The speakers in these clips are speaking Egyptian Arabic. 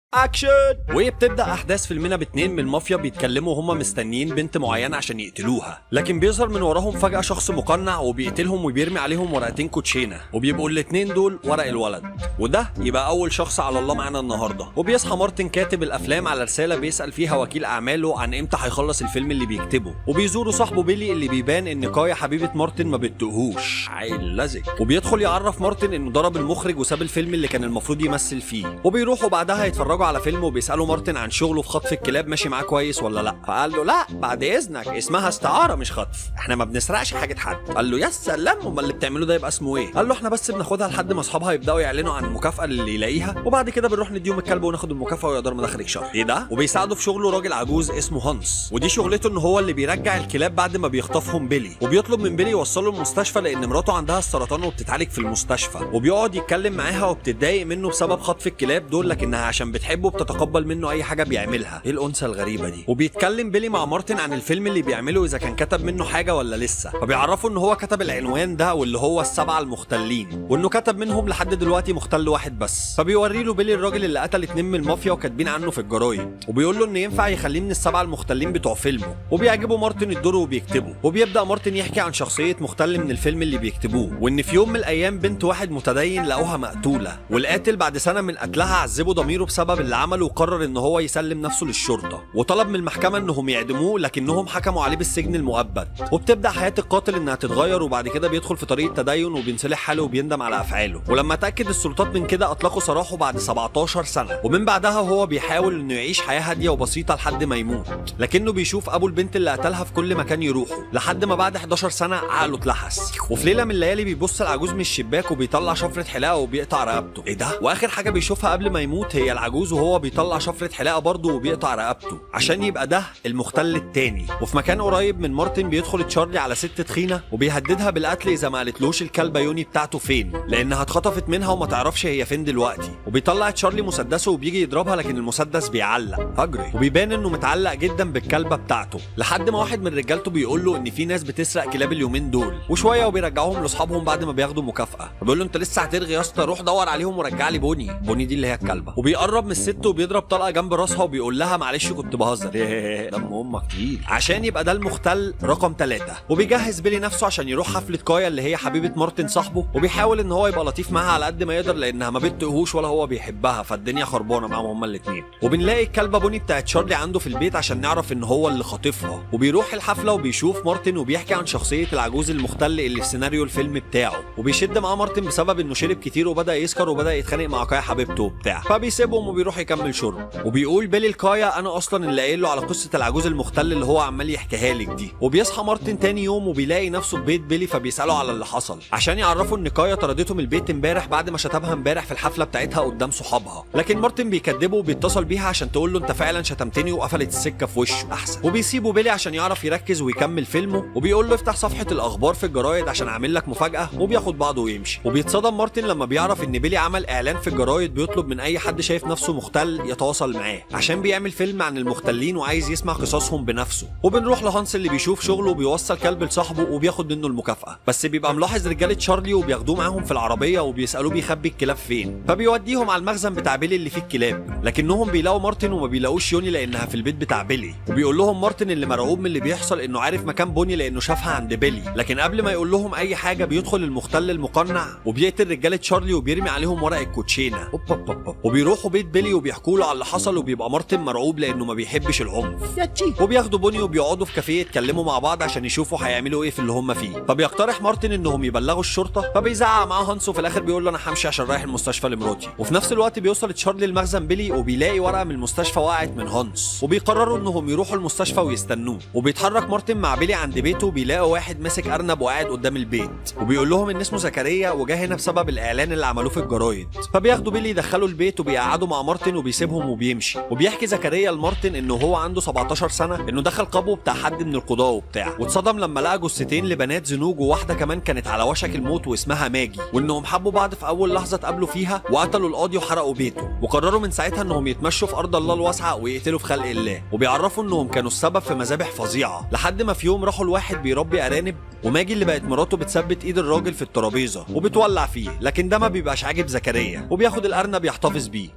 اكشن وبتبدا احداث فيلمنا باتنين من المافيا بيتكلموا وهم مستنيين بنت معينه عشان يقتلوها لكن بيظهر من وراهم فجاه شخص مقنع وبيقتلهم وبيرمي عليهم ورقتين كوتشينه وبيبقوا الاتنين دول ورق الولد وده يبقى اول شخص على الله معانا النهارده وبيصحى مارتن كاتب الافلام على رساله بيسال فيها وكيل اعماله عن امتى هيخلص الفيلم اللي بيكتبه وبيزوروا صاحبه بيلي اللي بيبان ان كايا حبيبه مارتن ما بتطقهوش عيل لزج وبيدخل يعرف مارتن انه ضرب المخرج وساب الفيلم اللي كان المفروض يمثل فيه وبيروحوا بعدها يتفرجوا على فيلم وبيسالوا مارتن عن شغله في خطف الكلاب ماشي معاه كويس ولا لا فقال له لا بعد اذنك اسمها استعاره مش خطف احنا ما بنسرقش حاجه حد قال له يا سلام امال اللي بتعملوه ده يبقى اسمه ايه قال له احنا بس بناخدها لحد ما اصحابها يبداوا يعلنوا عن المكافاه اللي يلاقيها وبعد كده بنروح نديهم الكلب وناخد المكافاه ويقدر مدخلك شر ايه ده وبيساعده في شغله راجل عجوز اسمه هانس ودي شغلته ان هو اللي بيرجع الكلاب بعد ما بيخطفهم بيلي وبيطلب من بيلي يوصله المستشفى لان مراته عندها السرطان وبتتعالج في المستشفى وبيقعد يتكلم معاها وبتتضايق منه بسبب خطف الكلاب دول لكنها عشان بتحبه بتتقبل منه اي حاجه بيعملها ايه الانثى الغريبه دي وبيتكلم بيلي مع مارتن عن الفيلم اللي بيعمله اذا كان كتب منه حاجه ولا لسه فبيعرفوا ان هو كتب العنوان ده واللي هو السبعه المختلين وانه كتب منهم لحد دلوقتي مختل واحد بس فبيوري له بيلي الراجل اللي قتل اتنين من المافيا وكاتبين عنه في الجرايد وبيقول له ان ينفع يخليه من السبعه المختلين بتوع فيلمه وبيعجبه مارتن الدور وبيكتبه وبيبدا مارتن يحكي عن شخصيه مختل من الفيلم اللي بيكتبوه وان في يوم من الايام بنت واحد متدين لقوها مقتوله والقاتل بعد سنه من قتلها عذبه ضميره بسبب اللي عمله وقرر ان هو يسلم نفسه للشرطه وطلب من المحكمه انهم يعدموه لكنهم حكموا عليه بالسجن المؤبد وبتبدا حياه القاتل انها تتغير وبعد كده بيدخل في طريق التدين وبينصلح حاله وبيندم على افعاله ولما اتاكد السلطات من كده اطلقوا سراحه بعد 17 سنه ومن بعدها وهو بيحاول انه يعيش حياه هاديه وبسيطه لحد ما يموت لكنه بيشوف ابو البنت اللي قتلها في كل مكان يروحه لحد ما بعد 11 سنه عقله اتلحس وفي ليله من الليالي بيبص العجوز من الشباك وبيطلع شفره حلاقه وبيقطع رقبته ايه ده واخر حاجه بيشوفها قبل ما يموت هي العجوز وهو بيطلع شفره حلاقه برضه وبيقطع رقبته عشان يبقى ده المختل التاني وفي مكان قريب من مارتن بيدخل تشارلي على ست تخينه وبيهددها بالقتل اذا ما قالتلوش الكلبه يوني بتاعته فين لانها اتخطفت منها وما تعرفش هي فين دلوقتي وبيطلع تشارلي مسدسه وبيجي يضربها لكن المسدس بيعلق فجري وبيبان انه متعلق جدا بالكلبه بتاعته لحد ما واحد من رجالته بيقول له ان في ناس بتسرق كلاب اليومين دول وشويه وبيرجعوهم لاصحابهم بعد ما بياخدوا مكافاه فبيقول له انت لسه هترغي يا اسطى روح دور عليهم ورجع لي بوني بوني دي اللي هي الكلبه وبيقرب من الست وبيضرب طلقه جنب راسها وبيقول لها معلش كنت بهزر دم امك تقيل عشان يبقى ده المختل رقم ثلاثة وبيجهز بيلي نفسه عشان يروح حفله كايا اللي هي حبيبه مارتن صاحبه وبيحاول ان هو يبقى لطيف معاها على قد ما يقدر لانها ما بتطقهوش ولا هو بيحبها فالدنيا خربانه معاهم هما الاثنين وبنلاقي الكلبه بوني بتاعت شارلي عنده في البيت عشان نعرف ان هو اللي خاطفها وبيروح الحفله وبيشوف مارتن وبيحكي عن شخصيه العجوز المختل اللي في سيناريو الفيلم بتاعه وبيشد معاه مارتن بسبب انه شرب كتير وبدا يسكر وبدا يتخانق مع كايا حبيبته وبتاع فبيسيبهم وبيروح يكمل شرب وبيقول بيلي لكايا انا اصلا اللي قايل له على قصه العجوز المختل اللي هو عمال يحكيها لك دي وبيصحى مارتن تاني يوم وبيلاقي نفسه في بيت بيلي فبيساله على اللي حصل عشان يعرفوا ان كايا طردته من البيت امبارح بعد ما شتمها امبارح في الحفله بتاعتها قدام صحابها لكن مارتن بيكدبه وبيتصل بيها عشان تقول له انت فعلا شتمتني وقفلت السكه في وشه احسن وبيسيبه بيلي عشان يعرف يركز ويكمل فيلمه وبيقول له افتح صفحه الاخبار في الجرايد عشان اعمل لك مفاجاه وبياخد بعضه ويمشي وبيتصدم مارتن لما بيعرف ان بيلي عمل اعلان في الجرايد بيطلب من اي حد شايف نفسه مختل يتواصل معاه عشان بيعمل فيلم عن المختلين وعايز يسمع قصصهم بنفسه وبنروح لهانس اللي بيشوف شغله وبيوصل كلب لصاحبه وبياخد منه المكافاه بس بيبقى ملاحظ رجاله شارلي وبياخدوه معاهم في العربيه وبيسالوه بيخبي الكلاب فين فبيوديهم على المخزن بتاع بيلي اللي فيه الكلاب لكنهم بيلاقوا مارتن وما بيلاقوش يوني لانها في البيت بتاع بيلي وبيقول لهم مارتن اللي مرعوب من اللي بيحصل انه عارف مكان بوني لانه شافها عند بيلي لكن قبل ما يقول لهم اي حاجه بيدخل المختل المقنع وبيقتل رجاله شارلي وبيرمي عليهم ورق الكوتشينه أوب أوب أوب أوب. وبيروحوا بيت بيلي وبيحكوا له على اللي حصل وبيبقى مارتن مرعوب لانه ما بيحبش العنف وبياخدوا بوني وبيقعدوا في كافيه يتكلموا مع بعض عشان يشوفوا هيعملوا ايه في اللي هم فيه فبيقترح مارتن انهم يبلغوا الشرطه فبيزعق معاه هانس وفي الاخر بيقول له انا همشي عشان رايح المستشفى لمراتي وفي نفس الوقت بيوصل تشارلي المخزن بيلي وبيلاقي ورقه من المستشفى وقعت من هانس وبيقرروا انهم يروحوا المستشفى ويستنوه وبيتحرك مارتن مع بيلي عند بيته وبيلاقوا واحد ماسك ارنب وقاعد قدام البيت وبيقول لهم ان اسمه زكريا وجا هنا بسبب الاعلان اللي عملوه في الجرايد فبياخدوا بيلي يدخلوا البيت وبيقعدوا مع مارتن وبيسيبهم وبيمشي وبيحكي زكريا لمارتن انه هو عنده 17 سنه انه دخل قبو بتاع حد من القضاه وبتاع واتصدم لما لقى جثتين لبنات زنوج وواحده كمان كانت على وشك الموت واسمها ماجي وانهم حبوا بعض في اول لحظه اتقابلوا فيها وقتلوا القاضي وحرقوا بيته وقرروا من ساعتها انهم يتمشوا في ارض الله الواسعه ويقتلوا في خلق الله وبيعرفوا انهم كانوا السبب في مذابح فظيعه لحد ما في يوم راحوا لواحد بيربي ارانب وماجي اللي بقت مراته بتثبت ايد الراجل في الترابيزه وبتولع فيه لكن ده ما بيبقاش عاجب زكريا وبياخد الارنب يحتفظ بيه وبتسيب له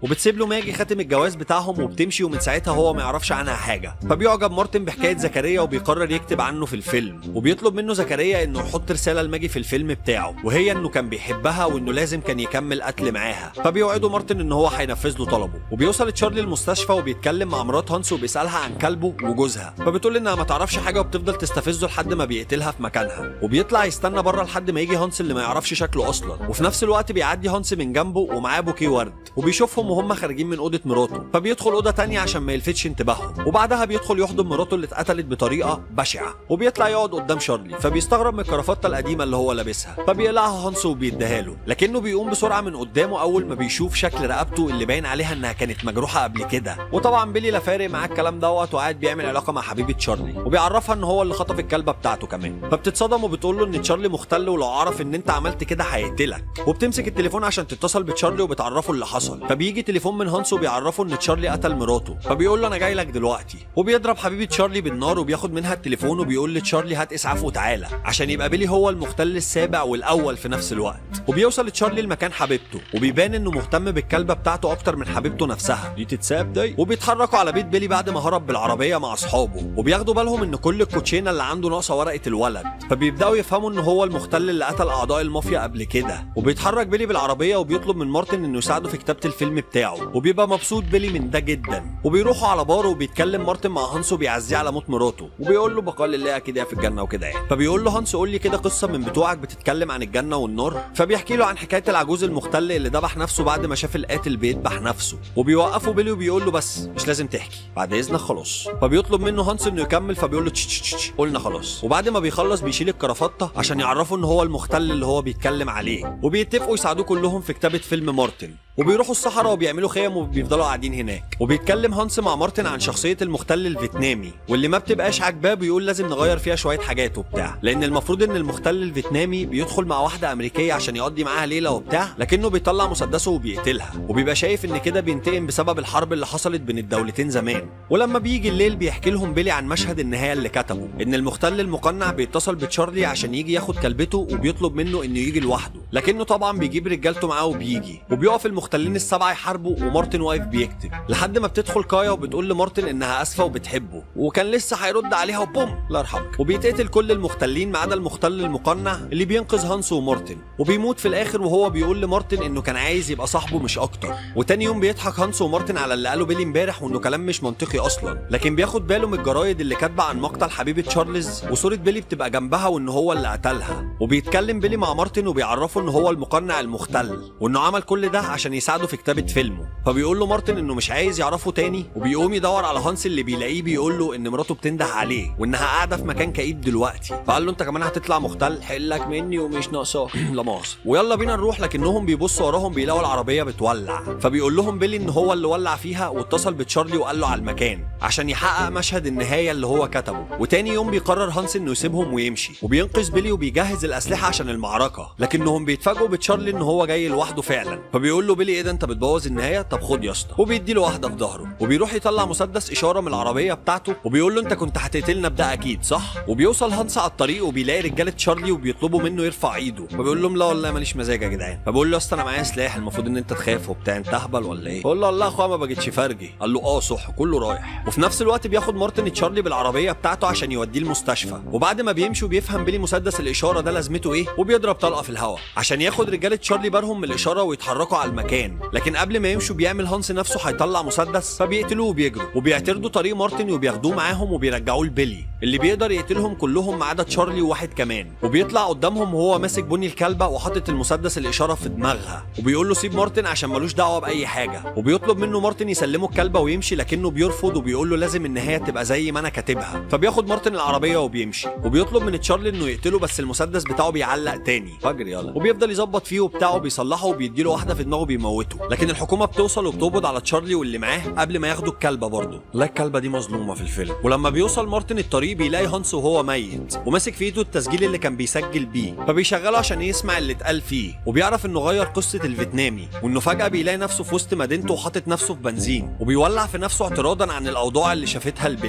له ماجي خاتم الجواز بتاعهم وبتمشي ومن ساعتها هو ما يعرفش عنها حاجه فبيعجب مارتن بحكايه زكريا وبيقرر يكتب عنه في الفيلم وبيطلب منه زكريا انه يحط رساله لماجي في الفيلم بتاعه وهي انه كان بيحبها وانه لازم كان يكمل قتل معاها فبيوعده مارتن ان هو هينفذ له طلبه وبيوصل تشارلي المستشفى وبيتكلم مع مرات هانس وبيسالها عن كلبه وجوزها فبتقول انها ما تعرفش حاجه وبتفضل تستفزه لحد ما بيقتلها في مكانها وبيطلع يستنى بره لحد ما يجي هانس اللي ما يعرفش شكله اصلا وفي نفس الوقت بيعدي هانس من جنبه ومعاه بوكيه ورد وبيشوفهم وهم خارجين من اوضه مراته فبيدخل اوضه تانية عشان ما يلفتش انتباههم وبعدها بيدخل يحضن مراته اللي اتقتلت بطريقه بشعه وبيطلع يقعد قدام شارلي فبيستغرب من الكرافته القديمه اللي هو لابسها فبيقلعها هانس وبيديها له لكنه بيقوم بسرعه من قدامه اول ما بيشوف شكل رقبته اللي باين عليها انها كانت مجروحه قبل كده وطبعا بيلي لا فارق معاه الكلام دوت وقاعد بيعمل علاقه مع حبيبه تشارلي وبيعرفها ان هو اللي خطف الكلبه بتاعته كمان فبتتصدم وبتقول له ان تشارلي مختل ولو عرف ان انت عملت كده هيقتلك وبتمسك التليفون عشان تتصل بتشارلي وبتعرفه اللي حصل فبيجي تليفون من هانس وبيعرفه ان تشارلي قتل مراته فبيقول له انا جاي لك دلوقتي وبيضرب حبيبه تشارلي بالنار وبياخد منها التليفون وبيقول لتشارلي هات اسعاف وتعالى عشان يبقى بيلي هو المختل السابع والاول في نفس الوقت وبيوصل تشارلي لمكان حبيبته وبيبان انه مهتم بالكلبه بتاعته اكتر من حبيبته نفسها دي تتساب دي وبيتحركوا على بيت بيلي بعد ما هرب بالعربيه مع اصحابه وبياخدوا بالهم ان كل الكوتشينه اللي عنده ناقصه ورقه الولد فبيبداوا يفهموا ان هو المختل اللي قتل اعضاء المافيا قبل كده وبيتحرك بيلي بالعربيه وبيطلب من مارتن انه يساعده في كتابه الفيلم بتاعه وبيبقى مبسوط بيلي من ده جدا وبيروحوا على بار وبيتكلم مارتن مع هانس وبيعزيه على موت مراته وبيقول له بقال الله اكيد هي في الجنه وكده يعني فبيقول له هانس قول لي كده قصه من بتوعك بتتكلم عن الجنه والنار فبيحكي له عن حكايه العجوز المختل اللي ذبح نفسه بعد ما شاف القاتل بيذبح نفسه وبيوقفوا بيلي وبيقول له بس مش لازم تحكي بعد اذنك خلاص فبيطلب منه هانس انه يكمل فبيقول له تش تش تش قلنا خلاص وبعد ما بيخلص بيشيل الكرافته عشان يعرفوا ان هو المختل اللي هو بيتكلم عليه وبيتفقوا يساعدوه كلهم في كتابه فيلم مارتن وبيروحوا الصحراء وبيعملوا خيم وبيفضلوا قاعدين هناك وبيتكلم هانس مع مارتن عن شخصيه المختل الفيتنامي واللي ما بتبقاش عاجباه بيقول لازم نغير فيها شويه حاجات وبتاع لان المفروض ان المختل الفيتنامي بيدخل مع واحده امريكيه عشان يقضي معاها ليله وبتاع لكنه بيطلع مسدسه وبيقتلها وبيبقى شايف ان كده بينتقم بسبب الحرب اللي حصلت بين الدولتين زمان ولما بيجي الليل بيحكي لهم بيلي عن مشهد النهايه اللي كتبه ان المختل المقنع بيتصل بتشارلي عشان يجي ياخد كلبته وبيطلب منه انه يجي لوحده لكنه طبعا بيجيب رجالته معاه وبيجي وبيقف المختلين السبعه يحاربوا ومارتن واقف بيكتب لحد ما بتدخل كايا وبتقول لمارتن انها اسفه وبتحبه وكان لسه هيرد عليها وبوم الله يرحمك وبيتقتل كل المختلين ما عدا المختل المقنع اللي بينقذ هانس ومارتن وبيموت في الاخر وهو بيقول لمارتن انه كان عايز يبقى صاحبه مش اكتر وتاني يوم بيضحك هانس ومارتن على اللي قاله بيلي امبارح وانه كلام مش منطقي اصلا لكن بياخد باله من الجرايد اللي كاتبه عن مقتل حبيبه تشارلز وصوره بيلي بتبقى جنبها وان هو اللي قتلها وبيتكلم بيلي مع مارتن وبيعرفه ان هو المقنع المختل وانه عمل كل ده عشان يساعده في كتابه فيلمه فبيقول له مارتن انه مش عايز يعرفه تاني وبيقوم يدور على هانس اللي بيلاقيه بيقول له ان مراته بتنده عليه وانها قاعده في مكان كئيب دلوقتي فقال له انت كمان هتطلع مختل حلك مني ومش ناقصاه لا مؤاخذه ويلا بينا نروح لكنهم بيبصوا وراهم بيلاقوا العربيه بتولع فبيقول لهم بيلي ان هو اللي ولع فيها واتصل بتشارلي وقال له على المكان عشان يحقق مشهد النهايه اللي هو كتبه وتاني يوم بيقرر هانس انه يسيبهم ويمشي وبينقذ بيلي وبيجهز الاسلحه عشان المعركه لكنهم بيتفاجئوا بتشارلي ان هو جاي لوحده فعلا فبيقول له بيلي ايه ده انت بتبوظ النهايه طب خد يا اسطى وبيدي له واحده في ظهره وبيروح يطلع مسدس اشاره من العربيه بتاعته وبيقول له انت كنت هتقتلنا بده اكيد صح وبيوصل هانس على الطريق وبيلاقي رجاله تشارلي وبيطلبوا منه يرفع ايده فبيقول لهم لا والله ماليش مزاج يا جدعان فبقول له يا اسطى انا معايا سلاح المفروض ان انت تخاف وبتاع انت اهبل ولا ايه بقول له الله يا اخويا ما بجيتش فرجي قال له اه صح كله رايح وفي نفس الوقت بياخد مارتن تشارلي بالعربيه بتاعته عشان يوديه المستشفى وبعد ما بيمشوا بيفهم بيلي مسدس الاشاره ده لازمته ايه وبيضرب طلقه في الهواء عشان ياخد رجاله تشارلي بالهم من الاشاره ويتحركوا على المكان لكن قبل ما يمشوا بيعمل هانس نفسه هيطلع مسدس فبيقتلوه وبيجروا وبيعترضوا طريق مارتن وبياخدوه معاهم وبيرجعوه لبيلي اللي بيقدر يقتلهم كلهم ما عدا تشارلي وواحد كمان وبيطلع قدامهم وهو ماسك بني الكلبه وحاطط المسدس الاشاره في دماغها وبيقول له سيب مارتن عشان ملوش دعوه باي حاجه وبيطلب منه مارتن يسلمه الكلبه ويمشي لكنه بيرفض وبيقول له لازم النهايه تبقى زي ما انا كاتبها فبياخد مارتن العربيه وبيمشي وبيطلب من تشارلي انه يقتله بس المسدس بتاعه بيعلق تاني فجر يلا وبيفضل يظبط فيه وبتاعه بيصلحه وبيديله واحده في دماغه بيموته لكن الحكومه بتوصل وبتقبض على تشارلي واللي معاه قبل ما ياخدوا الكلبه برضه لا الكلبه دي مظلومه في الفيلم ولما بيوصل مارتن الطريق بيلاقي هانس وهو ميت وماسك في ايده التسجيل اللي كان بيسجل بيه فبيشغله عشان يسمع اللي اتقال فيه وبيعرف انه غير قصه الفيتنامي وانه فجاه بيلاقي نفسه في وسط مدينته وحاطط نفسه في بنزين وبيولع في نفسه اعتراضا عن الاوضاع اللي شافتها البلاد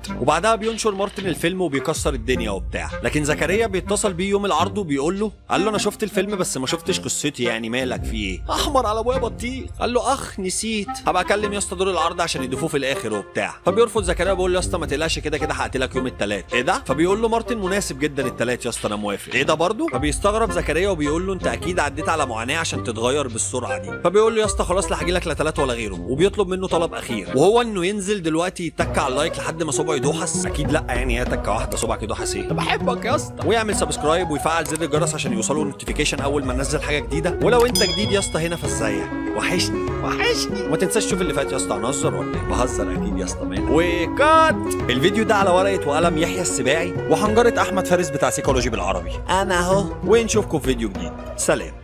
وبعدها بينشر مارتن الفيلم وبيكسر الدنيا وبتاع لكن زكريا بيتصل بيه يوم العرض وبيقول له قال له انا شفت الفيلم بس ما شفتش قصتي يعني مالك في ايه احمر على ابويا بطيخ قال له اخ نسيت هبقى اكلم يا اسطى دور العرض عشان يضيفوه في الاخر وبتاع فبيرفض زكريا بيقول له يا اسطى ما تقلقش كده كده هقتلك يوم الثلاث ايه ده فبيقول له مارتن مناسب جدا الثلاث يا اسطى انا موافق ايه ده برضه فبيستغرب زكريا وبيقول له انت اكيد عديت على معاناه عشان تتغير بالسرعه دي فبيقول له يا اسطى خلاص لا هاجي لك لا ثلاث ولا غيره وبيطلب منه طلب اخير وهو انه ينزل دلوقتي يتك على اللايك لحد ما صبعه يدوحس اكيد لا يعني هي تكه واحده صبعك يدوحس ايه بحبك يا اسطى ويعمل سبسكرايب ويفعل زر الجرس عشان يوصله نوتيفيكيشن اول ما ننزل حاجه جديده ولو انت جديد يا اسطى هنا فالسيح وحشني وحشني وما تنساش تشوف اللي فات يا اسطى هنهزر ولا ايه بهزر اكيد يا اسطى مان وكات الفيديو ده على ورقه وقلم يحيى السباعي وحنجره احمد فارس بتاع سيكولوجي بالعربي انا اهو ونشوفكم في فيديو جديد سلام